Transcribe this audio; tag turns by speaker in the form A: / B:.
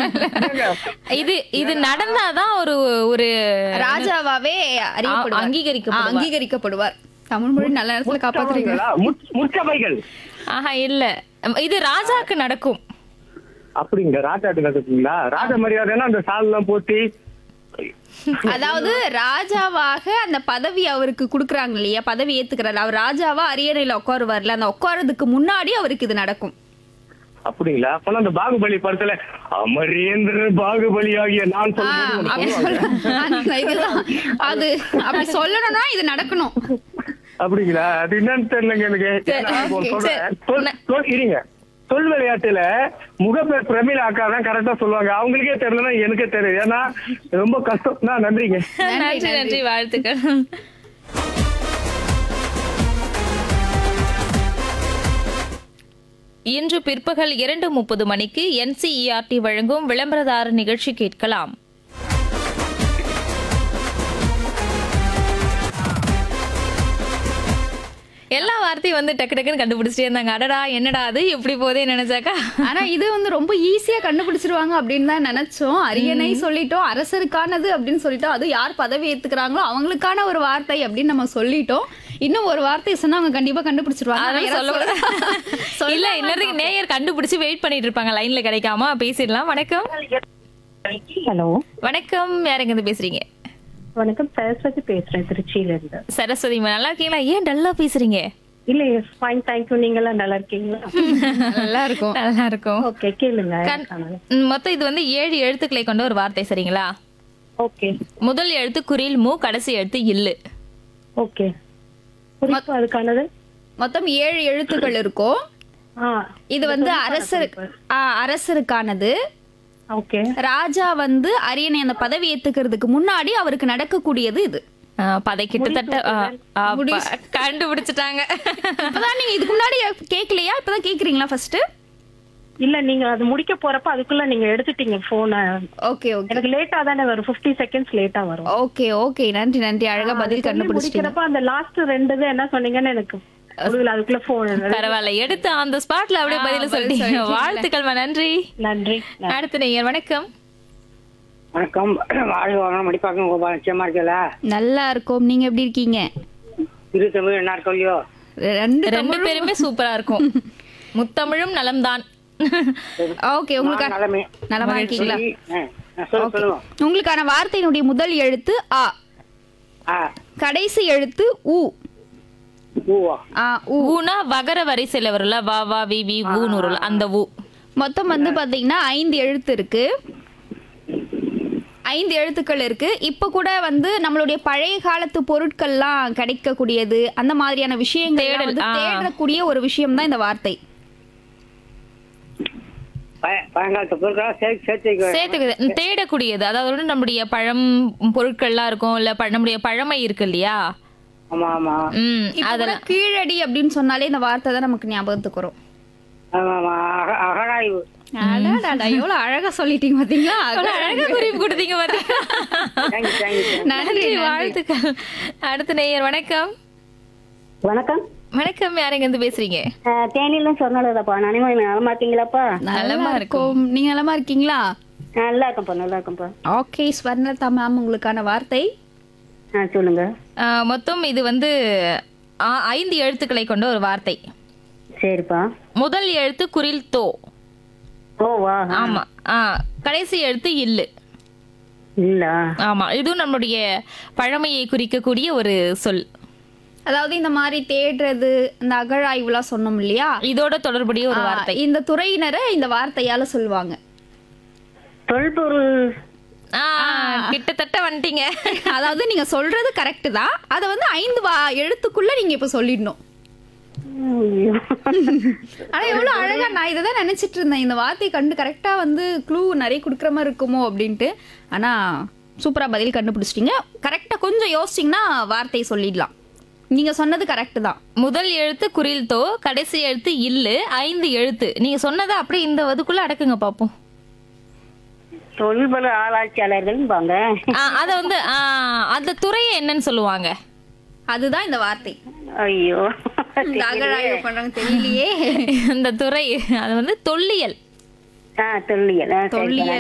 A: இது இது நடந்தாதான் ஒரு ஒரு
B: ராஜாவாவே அறியப்படுவார்
A: அங்கீகரிக்கப்படுவார்.
B: ஆ, அங்கீகரிக்கப்படுவார் தமிழ் மொழி நல்ல நேரத்துல காப்பாத்துறீங்க
C: முற்றவைகளா? முற்- முற்றவைகள்
A: ஆஹா இல்ல இது ராஜாக்கு நடக்கும்
C: அப்படிங்க ராஜாட்டு நடக்குங்களா ராஜ மரியாதைன்னா அந்த சால் எல்லாம் போத்தி
B: அதாவது ராஜாவாக அந்த பதவி அவருக்கு குடுக்குறாங்க இல்லையா பதவி ஏத்துக்கிறாரு அவர் ராஜாவா அரியணையில உட்காருவார்ல அந்த உட்காரதுக்கு முன்னாடி அவருக்கு இது நடக்கும்
C: அப்படிங்களா அப்பனா அந்த பாகுபலி படத்துல அமரேந்திர பாகுபலி ஆகிய நான்
B: ஆ,
C: சொல்லும்போது
B: அப்படி
C: ஒண்ணு சொல்லுவாங்க.
B: சொல்ல- அந்த இதுதான். அது அப்படி சொல்லணும்னா இது நடக்கணும்
C: அப்படிங்களா அது என்னன்னு தெரியலங்க எனக்கு ஏன்னா இப்போ
B: okay,
C: சொல்றேன்.
A: சரி.
C: சொல்- சொல் இருங்க சொல் விளையாட்டுல முகப்பேர் பிரமிளா அக்கா தான் கரெக்டா சொல்லுவாங்க அவங்களுக்கே தெரியலன்னா எனக்கே தெரியும் ஏன்னா ரொம்ப கஷ்டம் நான் நன்றிங்க
A: நன்றி நன்றி வாழ்த்துக்கள் இன்று பிற்பகல் இரண்டு முப்பது மணிக்கு என்சிஇஆர்டி வழங்கும் விளம்பரதார நிகழ்ச்சி கேட்கலாம் எல்லா வார்த்தையும் வந்து டக்கு டக்குன்னு கண்டுபிடிச்சிட்டே இருந்தாங்க அடடா என்னடா அது எப்படி போதே நினைச்சாக்கா
B: ஆனா இது வந்து ரொம்ப ஈஸியா கண்டுபிடிச்சிருவாங்க அப்படின்னு தான் நினைச்சோம் அரியணை சொல்லிட்டோம் அரசருக்கானது அப்படின்னு சொல்லிட்டோம் அது யார் பதவி ஏத்துக்கிறாங்களோ அவங்களுக்கான ஒரு வார்த்தை அப்படின்னு நம்ம சொல்லிட்டோம் இன்னும் ஒரு வார்த்தை சொன்னா அவங்க கண்டிப்பா கண்டுபிடிச்சிருவாங்க ஆனா
A: அதெல்லாம்
B: யாராவது
A: சொல்ல
B: சொல்ல-
A: இல்ல இன்னொரு நேயர் கண்டுபிடிச்சு வெயிட் பண்ணிட்டு இருப்பாங்க லைன்ல கிடைக்காம பேசிடலாம் வணக்கம்
D: ஹலோ
A: வணக்கம் யாருங்க இருந்து பேசுறீங்க
D: வணக்கம் சரஸ்வதி பேசுறேன் திருச்சியில இருந்து
A: சரஸ்வதி அம்மா, நல்லா இருக்கீங்களா ஏன் டல்லா பேசுறீங்க
D: இல்ல ஃபைன் தேங்க்யூ நீங்க எல்லாம் நல்லா இருக்கீங்களா
B: நல்லா இருக்கும்
A: நல்லா இருக்கும்
D: ஓகே கேளுங்க
A: கண்- ம், மொத்தம் இது வந்து ஏழு எழுத்துக்களை கொண்ட ஒரு வார்த்தை சரிங்களா
D: ஓகே
A: முதல் எழுத்து குரில் மூ கடைசி எழுத்து இல்லு
D: ஓகே குறிப்பு அதுக்கானது
B: மொத்தம் ஏழு எழுத்துக்கள் இருக்கும்
D: ஆ
B: இது வந்து அரசர் ஆ, அரசருக்கானது
D: ஓகே
B: ராஜா வந்து அரியணை அந்த பதவி ஏத்துக்கிறதுக்கு முன்னாடி அவருக்கு நடக்கக்கூடியது இது
A: ஆ, பதை கிட்டத்தட்ட ஆ, ஆ, ப- கண்டுபிடிச்சிட்டாங்க
B: இப்பதான் நீங்க இதுக்கு முன்னாடி கேட்கலையா இப்பதான் கேக்குறீங்களா ஃபர்ஸ்ட்
D: இல்ல நீங்க அது முடிக்க போறப்ப அதுக்குள்ள நீங்க எடுத்துட்டீங்க போன
B: ஓகே ஓகே
D: எனக்கு லேட்டா தானே வரும் 50 செகண்ட்ஸ் லேட்டா வரும்
B: ஓகே ஓகே நன்றி நன்றி அழகா பதில்
D: சொல்லி
B: கண்டுபிடிச்சிட்டீங்க
D: முடிக்கிறப்ப அந்த லாஸ்ட் ரெண்டு இது என்ன சொன்னீங்கன்னு எனக்கு புரியல அதுக்குள்ள போன்
A: பரவாயில்ல எடுத்து அந்த ஸ்பாட்ல அப்படியே
B: ஆ,
A: பதில்
B: பதில்
A: சொல்லிட்டீங்க
B: சொல்லிட்டீங்களே.
A: வாழ்த்துக்கள்மா நன்றி
D: நன்றி
A: அடுத்த நேயர் வணக்கம்
E: வணக்கம் வாழ்க வளம் மடிப்பாக்கம் கோபால் நிச்சயமா இருக்கல
B: நல்லா இருக்கும் நீங்க எப்படி இருக்கீங்க
E: இரு தமிழ் என்ன சொல்லியோ
B: ரெண்டு
A: ரெண்டு பேருமே சூப்பரா இருக்கும் முத்தமிழும் நலம்தான்
B: ஓகே உங்களுக்கு
E: நான் நலமே
B: நலமா இருக்கீங்களா
E: சொல்லி, ஆ, ஆ, சொல்லு சொல்லுவோம்
B: உங்களுக்கான வார்த்தையினுடைய முதல் எழுத்து ஆ
E: ஆ
B: கடைசி எழுத்து உ
E: பூவா
B: ஆ உ
A: ஊனா வகர வரிசையில வரும்ல வா வா வி வி ஊன்னு வரும்ல அந்த ஊ
B: மொத்தம் வந்து பாத்தீங்கன்னா ஐந்து எழுத்து இருக்கு ஐந்து எழுத்துக்கள் இருக்கு இப்ப கூட வந்து நம்மளுடைய பழைய காலத்து பொருட்கள்லாம் கிடைக்கக்கூடியது அந்த மாதிரியான விஷயங்கள்
A: தேடல்,
B: வந்து
A: ஆ.
B: தேடக்கூடிய ஒரு விஷயம் தான் இந்த வார்த்தை
E: பய- பழங்காலத்து பொருட்களா சேர்த்து சேர்த்து வைக்க-
A: சேர்த்துக்குது தேடக்கூடியது அதாவது வந்து நம்முடைய பழம் பொருட்கள்லாம் இருக்கும் இல்ல ப- நம்முடைய பழமை இருக்கு இல்லையா
E: ஆமா ஆமா
A: ம்
B: இப்ப கூட
A: அதெல்லாம்
B: கீழடி அப்படின்னு சொன்னாலே இந்த வார்த்தை தான் நமக்கு ஞாபகத்துக்கு வரும்
E: ஆமா ஆமா அக- அகழாய்வு
B: அடடடா, எவ்வளவு அழகா சொல்லிட்டீங்க பாத்தீங்களா
A: அவ்வளவு அழகா குறிப்பு கொடுத்தீங்க பாத்தீங்களா
E: தேங்க்யூ தேங்க்யூ
B: நன்றி நன்றி.
A: வாழ்த்துக்கள் அடுத்த நேயர் வணக்கம்
F: வணக்கம்
A: வணக்கம் யாருங்க இருந்து பேசுறீங்க
F: அஹ், தேனியிலும் சொன்னதுப்பா நனிமொழி நலமா இருக்கீங்களாப்பா
B: நலமா இருக்கும் நீங்க நலமா இருக்கீங்களா
F: நல்லா இருக்கேன்ப்பா நல்லா இருக்கேன்ப்பா
B: ஓகே ஸ்வர்ணலதா மேம் உங்களுக்கான வார்த்தை
F: ஆ சொல்லுங்க
A: ஆ, மொத்தம் இது வந்து ஆ, ஐந்து எழுத்துக்களை கொண்ட ஒரு வார்த்தை
F: சரிப்பா
A: முதல் எழுத்து குரில் தோ
F: ஓ வா
A: ஆமா ஆ கடைசி எழுத்து இல்லு
F: இல்ல
A: ஆமா இதுவும் நம்மளுடைய பழமையை குறிக்கக்கூடிய ஒரு சொல்
B: அதாவது இந்த மாதிரி தேடுறது இந்த அகழாய்வுலாம் சொன்னோம் இல்லையா
A: இதோட தொடர்புடைய ஒரு வார்த்தை
B: ஆ, இந்த துறையினரை இந்த வார்த்தையால சொல்லுவாங்க
F: தொல்பொருள்
A: ஆ, கிட்டத்தட்ட வந்துட்டீங்க
B: அதாவது நீங்க சொல்றது கரெக்ட் தான் அதை வந்து ஐந்து வா- எழுத்துக்குள்ள நீங்க இப்ப சொல்லிடணும்
F: ஐயோ.
B: ஆனா எவ்வளவு அழகா நான் இதை தான் நினைச்சிட்டு இருந்தேன் இந்த வார்த்தையை கண்டு கரெக்டா வந்து க்ளூ நிறைய கொடுக்குற மாதிரி இருக்குமோ அப்படின்ட்டு ஆனா சூப்பரா பதில் கண்டுபிடிச்சிட்டீங்க கரெக்டா கொஞ்சம் யோசிச்சிங்கன்னா வார்த்தையை சொல்லிடலாம் நீங்க சொன்னது கரெக்ட் தான்
A: முதல் எழுத்து குரில் தோ கடைசி எழுத்து இல்லு ஐந்து எழுத்து நீங்க சொன்னதை அப்படியே இந்த இதுக்குள்ள அடக்குங்க பாப்போம்
F: தொல்பொருள் ஆராய்ச்சியாளர்கள்பாங்க
A: ஆ, அத வந்து ஆ, அந்த துறையை என்னன்னு சொல்லுவாங்க
B: அதுதான் இந்த வார்த்தை
F: ஐயோ
B: இந்த அகழாய்வு பண்றாங்க தெரியலையே
A: அந்த துறை அது வந்து தொல்லியல்
F: ஆ தொல்லியல் ஆ, சரிப்பா.
B: தொல்லியல்